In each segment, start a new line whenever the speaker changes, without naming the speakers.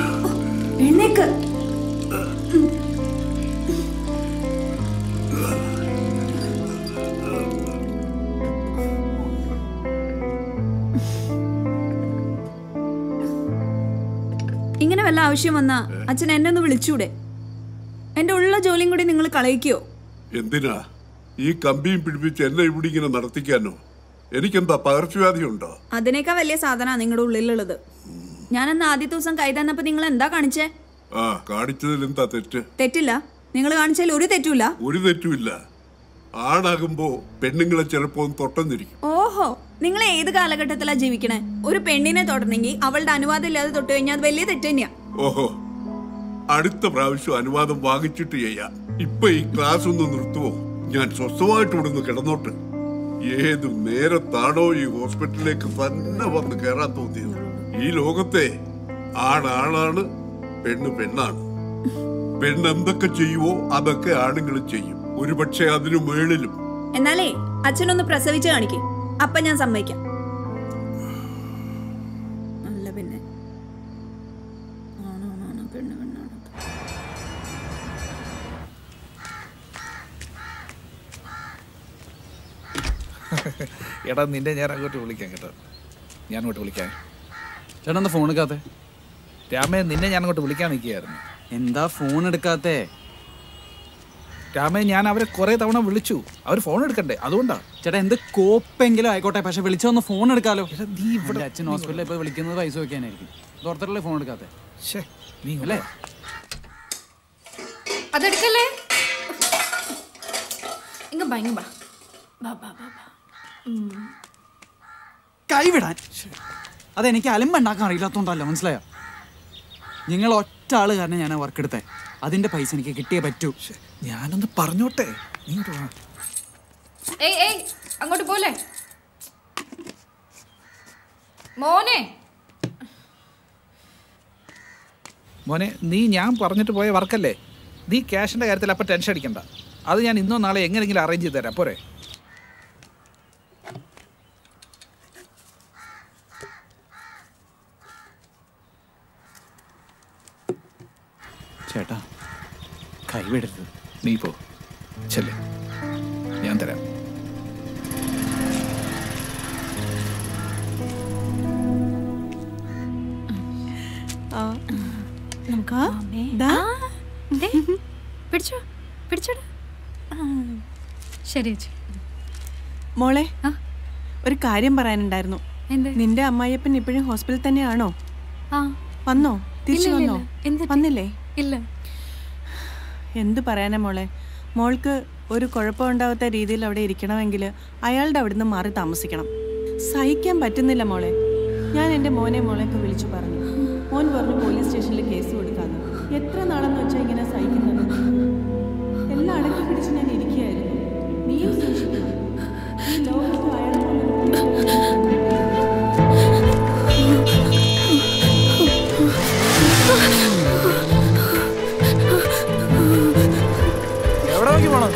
എഴുന്നേക്ക് ഇങ്ങനെ വല്ല ആവശ്യം വന്നാ അച്ഛൻ എന്നെ ഒന്ന് വിളിച്ചൂടെ എന്റെ ഉള്ള ജോലിയും കൂടി നിങ്ങൾ കളയിക്കോ
എന്തിനാ ഈ കമ്പിയും പിടിപ്പിച്ച് എന്നെ ഇവിടെ ഇങ്ങനെ നടത്തിക്കാനോ എനിക്കെന്താ പകർച്ചവ്യാധി ഉണ്ടോ
അതിനേക്കാൾ വലിയ സാധനമാണ് നിങ്ങളുടെ ഉള്ളിലുള്ളത് ഞാൻ അന്ന് ആദ്യത്തെ ദിവസം കൈ തന്നപ്പോ നിങ്ങൾ എന്താ കാണിച്ചേ
ആ കാണിച്ചതിൽ എന്താ തെറ്റ്
തെറ്റില്ല നിങ്ങൾ കാണിച്ചാൽ ഒരു തെറ്റുമില്ല
ഒരു തെറ്റുമില്ല ആണാകുമ്പോ പെണ്ണുങ്ങളെ ചിലപ്പോ ഒന്ന് തൊട്ടെന്നിരിക്കും
ഓഹോ നിങ്ങൾ ഏത് കാലഘട്ടത്തിലാ ജീവിക്കണേ ഒരു പെണ്ണിനെ തൊടണമെങ്കിൽ അവളുടെ അനുവാദം ഇല്ലാതെ തൊട്ട് കഴിഞ്ഞാൽ അത് വലിയ തെറ്റ് തന്നെയാ
ഓഹോ അടുത്ത പ്രാവശ്യം അനുവാദം വാങ്ങിച്ചിട്ട് ചെയ്യാം ഇപ്പൊ ഈ ക്ലാസ് ഒന്ന് നിർത്തുവോ ഞാൻ സ്വസ്ഥമായിട്ട് ഇവിടുന്ന് കിടന്നോട്ട് ഏതു നേരത്താണോ ഈ ഹോസ്പിറ്റലിലേക്ക് തന്നെ വന്ന് കയറാൻ തോന്നിയത് ഈ ലോകത്തെ ആണാണാണ് പെണ്ണ് പെണ്ണാണ് പെണ്ണ് എന്തൊക്കെ ചെയ്യുവോ അതൊക്കെ ആണുങ്ങൾ ചെയ്യും ഒരുപക്ഷെ അതിനു മേളിലും
എന്നാലേ അച്ഛനൊന്ന് പ്രസവിച്ച് കാണിക്കേ അപ്പൊ ഞാൻ സമ്മതിക്കാം അല്ല പിന്നെ ആണാണാണ് പെണ്ണ് പെണ്ണാണ്
എടാ നിന്റെ ഞാൻ അങ്ങോട്ട് വിളിക്കാം കേട്ടോ ഞാൻ അങ്ങോട്ട് വിളിക്കാം
ചേട്ടാ എന്താ ഫോൺ എടുക്കാത്തെ
രാമേ നിന്നെ ഞാൻ അങ്ങോട്ട് വിളിക്കാൻ നിൽക്കുകയായിരുന്നു
എന്താ ഫോൺ എടുക്കാത്തെ
രാമേ ഞാൻ അവരെ കുറെ തവണ വിളിച്ചു അവർ ഫോൺ എടുക്കണ്ടേ അതുകൊണ്ടാ
ചേട്ടാ എന്ത് കോപ്പെങ്കിലും ആയിക്കോട്ടെ പക്ഷെ വിളിച്ചൊന്ന് ഫോൺ എടുക്കാലോ
നീ ഇവിടെ
എൻ്റെ അച്ഛൻ ഹോസ്പിറ്റലിൽ ഇപ്പൊ വിളിക്കുന്നത് പൈസ വെക്കാനായിരിക്കും ഓർത്തല്ലേ ഫോൺ എടുക്കാത്തെ
ശ്ശേ, നീ ഇങ്ങോട്ട്
അല്ലേ
വാ.
അതെടുക്കല്ലേ ഇങ്ങ ബാ ഇങ്ങ ബാ ബാ ബാ ബാ ബാ
കൈവിടാൻ അതെനിക്ക് അലമ്പുണ്ടാക്കാൻ അറിയില്ലാത്തോണ്ടല്ലോ മനസ്സിലായോ നിങ്ങൾ ഒറ്റ ആള് കാരണം ഞാൻ വർക്ക് എടുത്തേ അതിന്റെ പൈസ എനിക്ക് കിട്ടിയേ പറ്റൂ
ഞാനൊന്ന് പറഞ്ഞോട്ടെ നീ ഇങ്ങോട്ട് വാ
ഏയ് ഏയ് അങ്ങോട്ട് പോലെ മോനെ
മോനെ നീ ഞാൻ പറഞ്ഞിട്ട് പോയ വർക്കല്ലേ നീ ക്യാഷിന്റെ കാര്യത്തിൽ അപ്പം ടെൻഷൻ അടിക്കണ്ട അത് ഞാൻ ഇന്നോ നാളെ എങ്ങനെയെങ്കിലും അറേഞ്ച് ചെയ്ത് തരാം പോരെ
ചേട്ടാ കൈവിടരുത്
നീ പോ ചെല്ലേ ഞാൻ തരാം
നമുക്ക് ദാ.
ദേ, പിടിച്ചോ പിടിച്ചോടാ ആ, ശരി ചേച്ചി
മോളെ
ആ?
ഒരു കാര്യം പറയാനുണ്ടായിരുന്നു
എന്ത്
നിന്റെ അമ്മായിയപ്പൻ ഇപ്പോഴും ഹോസ്പിറ്റലിൽ തന്നെയാണോ
ആ
വന്നോ തിരിച്ചു
ഇല്ല, ഇല്ല,
വന്നോ
ഇല്ല. എന്ത് പറ്റി?
വന്നില്ലേ
ഇല്ല
എന്ത് പറയാനാ മോളെ മോൾക്ക് ഒരു കുഴപ്പമുണ്ടാവാത്ത രീതിയിൽ അവിടെ ഇരിക്കണമെങ്കിൽ അയാളുടെ അവിടുന്ന് മാറി താമസിക്കണം സഹിക്കാൻ പറ്റുന്നില്ല മോളെ ഞാൻ എൻ്റെ മോനെ മോളെയൊക്കെ വിളിച്ചു പറഞ്ഞു മോൻ പറഞ്ഞു പോലീസ് സ്റ്റേഷനിൽ കേസ് കൊടുക്കാന്ന് എത്ര നാളെന്ന് വെച്ചാൽ ഇങ്ങനെ സഹിക്കുന്നത് എല്ലാം അടക്കി പിടിച്ച് ഞാൻ ഇരിക്കുകയായിരുന്നു നീയും സൂക്ഷിക്കണം ഈ ലോകത്ത് അയാളെ പോലെ
എവിടെ നോക്കി പോണം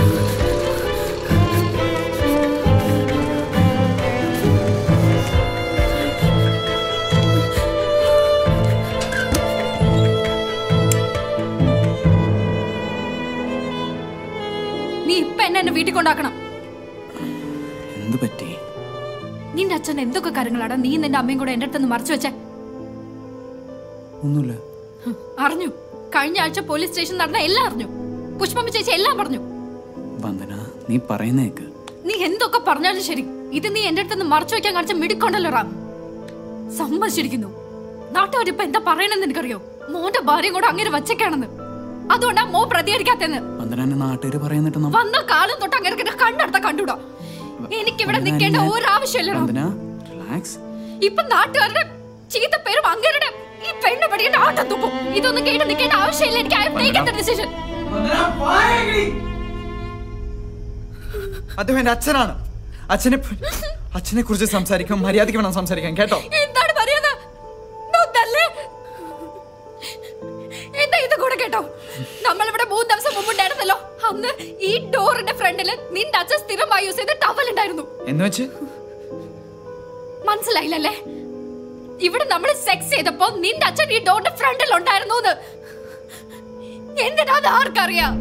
നീ ഇപ്പൊ എന്നെ എന്നെ വീട്ടിൽ കൊണ്ടാക്കണം
എന്ത് പറ്റി
നിന്റെ അച്ഛൻ എന്തൊക്കെ കാര്യങ്ങളാടാ നീ നിന്റെ അമ്മയും കൂടെ എന്റെ അടുത്ത് മറച്ചു വെച്ചേ
ഒന്നുമില്ല
ഹ്, അറിഞ്ഞു കഴിഞ്ഞ ആഴ്ച പോലീസ് സ്റ്റേഷൻ നടന്ന എല്ലാം അറിഞ്ഞു പുഷ്പമ്മ ചേച്ചി എല്ലാം പറഞ്ഞു
വന്ദന നീ പറയുന്നേക്ക്
നീ എന്തൊക്കെ പറഞ്ഞാലും ശരി ഇത് നീ എന്റെ അടുത്ത് മറച്ചു വെക്കാൻ കാണിച്ച മിടുക്കൊണ്ടല്ലോ റാം സമ്മതിച്ചിരിക്കുന്നു നാട്ടുകാരിപ്പൊ എന്താ പറയണെന്ന് എനിക്കറിയോ മോന്റെ ഭാര്യയും കൂടെ അങ്ങനെ വച്ചേക്കാണെന്ന് അതുകൊണ്ടാ മോ പ്രതികരിക്കാത്തെന്ന്
വന്ദന എന്നെ നാട്ടുകാർ പറയുന്നിട്ട് നമ്മ
വന്ന കാലം തൊട്ട് അങ്ങനെ കണ്ണെടുത്ത കണ്ടുടാ എനിക്കിവിടെ
വന്ദന,
നിൽക്കേണ്ട
ഞാൻ-
ഒരു ആവശ്യമില്ല റാം.
വന്ദന റിലാക്സ്
ഇപ്പൊ നാട്ടുകാരുടെ ചീത്ത പേരും അങ്ങരുടെ ഈ പെണ്ണ് പഠിക്കേണ്ട ആട്ടം തുപ്പും ഇതൊന്നും കേട്ട് നിൽക്കേണ്ട ആവശ്യമില്ല എനിക്ക് ഐ ടേക്കൻ ഡിസിഷൻ
അദ്ദേഹം എന്റെ അച്ഛനാണ് അച്ഛനെ അച്ഛനെ കുറിച്ച് സംസാരിക്കാൻ മര്യാദയ്ക്ക് വേണം സംസാരിക്കാൻ കേട്ടോ
എന്താണ് പറയുന്നത് നൂത്തല്ലേ? എന്താ ഇത് കൂടെ കേട്ടോ നമ്മളിവിടെ മൂന്ന് ദിവസം മുമ്പ് ഉണ്ടായിരുന്നല്ലോ അന്ന് ഈ ഡോറിന്റെ ഫ്രണ്ടില് നിന്റെ അച്ഛൻ സ്ഥിരമായി യൂസ് ചെയ്ത ടവൽ ഉണ്ടായിരുന്നു
എന്ന് വെച്ച്
മനസ്സിലായില്ലല്ലേ ഇവിടെ നമ്മൾ സെക്സ് ചെയ്തപ്പോ നിന്റെ അച്ഛൻ ഈ ഡോറിന്റെ ഫ്രണ്ടിൽ ഉണ്ടായിരുന്നു എന്തിനാ അത് ആർക്കറിയാം